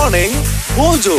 Morning Mojo.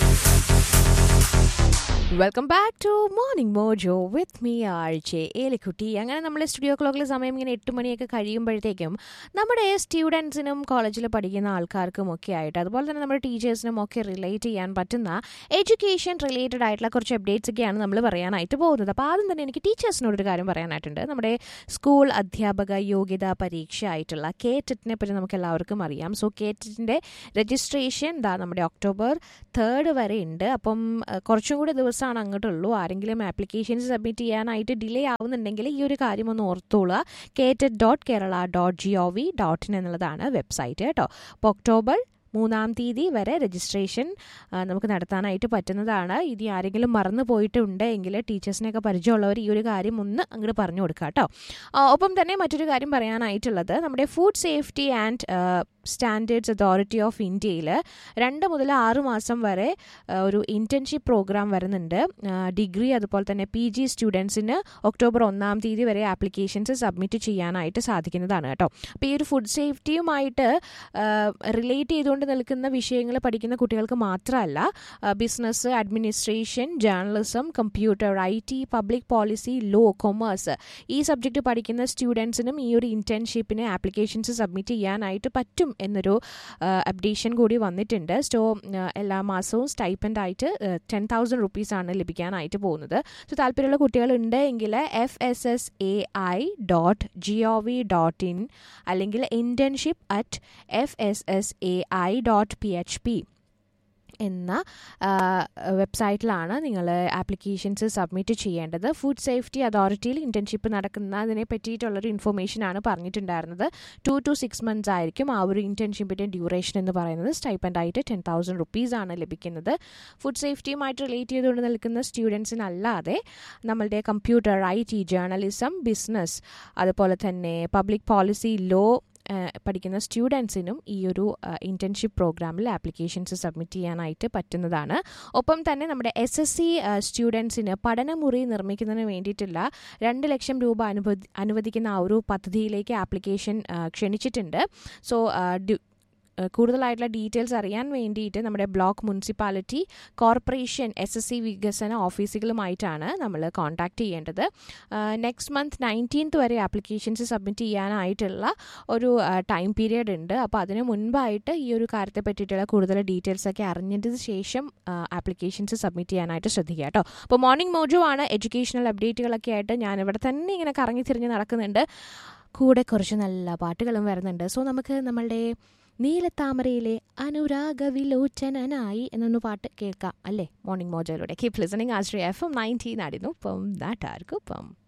Welcome back to morning Mojo with me R J Elikkutty അങ്ങനെ നമ്മുടെ studio ക്ലോക്കിലെ സമയം ഇങ്ങനെ എട്ട് മണിയൊക്കെ കഴിയുമ്പോഴത്തേക്കും നമ്മുടെ സ്റ്റുഡൻസിനും കോളേജിൽ പഠിക്കുന്ന ആൾക്കാർക്കും ഒക്കെ ആയിട്ട് അതുപോലെ തന്നെ നമ്മുടെ ടീച്ചേഴ്സിനും ഒക്കെ റിലേറ്റ് ചെയ്യാൻ പറ്റുന്ന എഡ്യൂക്കേഷൻ റിലേറ്റഡ് ആയിട്ടുള്ള കുറച്ച് അപ്ഡേറ്റ്സ് ഒക്കെയാണ് നമ്മൾ പറയാനായിട്ട് പോകുന്നത് അപ്പോൾ ആദ്യം തന്നെ എനിക്ക് ടീച്ചേഴ്സിനോടൊരു കാര്യം പറയാനായിട്ടുണ്ട് നമ്മുടെ സ്കൂൾ അധ്യാപക യോഗ്യതാ പരീക്ഷ ആയിട്ടുള്ള കെ ടെറ്റിനെ പറ്റി നമുക്ക് എല്ലാവർക്കും അറിയാം സോ കെ ടെറ്റിൻ്റെ രജിസ്ട്രേഷൻ ദാ നമ്മുടെ ഒക്ടോബർ തേർഡ് വരെ ഉണ്ട് അപ്പം അഹ്, കുറച്ചും കൂടി ദിവസമാണ് അങ്ങോട്ടുള്ളൂ ആരെങ്കിലും ആപ്ലിക്കേഷൻസ് സബ്മിറ്റ് ചെയ്യാനായിട്ട് ഡിലേ ആവുന്നുണ്ടെങ്കിൽ ഈ ഒരു കാര്യം ഒന്ന് ഓർത്തോളുക K TET dot Kerala dot G O V dot in എന്നുള്ളതാണ് വെബ്സൈറ്റ് കേട്ടോ അപ്പോൾ ഒക്ടോബർ മൂന്നാം തീയതി വരെ രജിസ്ട്രേഷൻ ആ, നമുക്ക് നടത്താനായിട്ട് പറ്റുന്നതാണ് ഇനി ആരെങ്കിലും മറന്നു പോയിട്ടുണ്ടെങ്കിൽ ടീച്ചേഴ്സിനെയൊക്കെ പരിചയമുള്ളവർ ഈ ഒരു കാര്യം ഒന്ന് അങ്ങോട്ട് പറഞ്ഞു കൊടുക്കുക കേട്ടോ ആ, ഒപ്പം തന്നെ മറ്റൊരു കാര്യം പറയാനായിട്ടുള്ളത് നമ്മുടെ food safety and standards authority of ഇന്ത്യയിൽ രണ്ട് മുതൽ ആറ് മാസം വരെ ആ, ഒരു ഇൻറ്റേൺഷിപ്പ് പ്രോഗ്രാം വരുന്നുണ്ട് ഡിഗ്രി അതുപോലെ തന്നെ പി ജി സ്റ്റുഡൻസിന് ഒക്ടോബർ ഒന്നാം തീയതി വരെ ആപ്ലിക്കേഷൻസ് സബ്മിറ്റ് ചെയ്യാനായിട്ട് സാധിക്കുന്നതാണ് കേട്ടോ അപ്പോൾ ഈ ഒരു ഫുഡ് സേഫ്റ്റിയുമായിട്ട് റിലേറ്റ് ചെയ്തുകൊണ്ട് നിൽക്കുന്ന വിഷയങ്ങൾ പഠിക്കുന്ന കുട്ടികൾക്ക് മാത്രമല്ല business administration journalism computer I T public policy law commerce ഈ സബ്ജക്റ്റ് പഠിക്കുന്ന സ്റ്റുഡൻസിനും ഈ ഒരു ഇൻറ്റേൺഷിപ്പിന് ആപ്ലിക്കേഷൻസ് സബ്മിറ്റ് ചെയ്യാനായിട്ട് പറ്റും എന്നൊരു അപ്ഡേഷൻ കൂടി വന്നിട്ടുണ്ട് സോ എല്ലാ മാസവും സ്റ്റൈപ്പൻഡ് ആയിട്ട് ടെൻ തൗസൻഡ് റുപ്പീസാണ് ലഭിക്കാനായിട്ട് പോകുന്നത് സോ താല്പര്യമുള്ള കുട്ടികൾ ഉണ്ട് എങ്കിൽ F S S A I dot G O V dot in അല്ലെങ്കിൽ internship at F S S A I dot P H P എന്ന വെബ്സൈറ്റിലാണ് നിങ്ങൾ ആപ്ലിക്കേഷൻസ് സബ്മിറ്റ് ചെയ്യേണ്ടത് ഫുഡ് സേഫ്റ്റി അതോറിറ്റിയിൽ ഇൻറ്റേൺഷിപ്പ് നടക്കുന്നതിനെ പറ്റിയിട്ടുള്ളൊരു ഇൻഫർമേഷനാണ് പറഞ്ഞിട്ടുണ്ടായിരുന്നത് ടു ടു സിക്സ് മന്ത്സ് ആയിരിക്കും ആ ഒരു ഇൻറ്റേൺഷിപ്പിൻ്റെ ഡ്യൂറേഷൻ എന്ന് പറയുന്നത് സ്റ്റൈപ്പൻഡ് ആയിട്ട് ടെൻ തൗസൻഡ് റുപ്പീസ് ആണ് ലഭിക്കുന്നത് ഫുഡ് സേഫ്റ്റിയുമായിട്ട് റിലേറ്റ് ചെയ്തുകൊണ്ട് നിൽക്കുന്ന സ്റ്റുഡൻസിനല്ലാതെ നമ്മളുടെ computer I T journalism business അതുപോലെ തന്നെ പബ്ലിക് പോളിസി ലോ പഠിക്കുന്ന സ്റ്റുഡൻസിനും ഈ ഒരു ഇൻറ്റേൺഷിപ്പ് പ്രോഗ്രാമിൽ ആപ്ലിക്കേഷൻസ് സബ്മിറ്റ് ചെയ്യാനായിട്ട് പറ്റുന്നതാണ് ഒപ്പം തന്നെ നമ്മുടെ എസ് എസ് സി സ്റ്റുഡൻസിന് പഠനമുറി നിർമ്മിക്കുന്നതിന് വേണ്ടിയിട്ടുള്ള രണ്ട് ലക്ഷം രൂപ അനുവദി അനുവദിക്കുന്ന ആ ഒരു പദ്ധതിയിലേക്ക് ആപ്ലിക്കേഷൻ ക്ഷണിച്ചിട്ടുണ്ട് സോ കൂടുതലായിട്ടുള്ള ഡീറ്റെയിൽസ് അറിയാൻ വേണ്ടിയിട്ട് നമ്മുടെ block municipality corporation S S C വികസന ഓഫീസുകളുമായിട്ടാണ് നമ്മൾ കോൺടാക്ട് ചെയ്യേണ്ടത് നെക്സ്റ്റ് മന്ത് നയൻറ്റീൻത്ത് വരെ ആപ്ലിക്കേഷൻസ് സബ്മിറ്റ് ചെയ്യാനായിട്ടുള്ള ഒരു ടൈം പീരിയഡ് ഉണ്ട് അപ്പോൾ അതിന് മുൻപായിട്ട് ഈ ഒരു കാര്യത്തെ പറ്റിയിട്ടുള്ള കൂടുതൽ ഡീറ്റെയിൽസ് ഒക്കെ അറിഞ്ഞതിന് ശേഷം ആപ്ലിക്കേഷൻസ് സബ്മിറ്റ് ചെയ്യാനായിട്ട് ശ്രദ്ധിക്കുക കേട്ടോ അപ്പോൾ മോർണിംഗ് മോജോ ആണ് എഡ്യൂക്കേഷണൽ അപ്ഡേറ്റുകളൊക്കെ ആയിട്ട് ഞാൻ ഇവിടെ തന്നെ ഇങ്ങനെ കറങ്ങി തിരിഞ്ഞ് നടക്കുന്നുണ്ട് കൂടെ കുറച്ച് നല്ല പാട്ടുകളും വരുന്നുണ്ട് സോ നമുക്ക് നമ്മളുടെ നീലത്താമരയിലെ അനുരാഗവിലോചനായി എന്നൊന്ന് പാട്ട് കേൾക്കാം അല്ലേ മോർണിംഗ് മോജയിലൂടെ keep listening Ashraya F M nineteen ആയിരുന്നു ഇപ്പം നാട്ടാർക്കും ഇപ്പം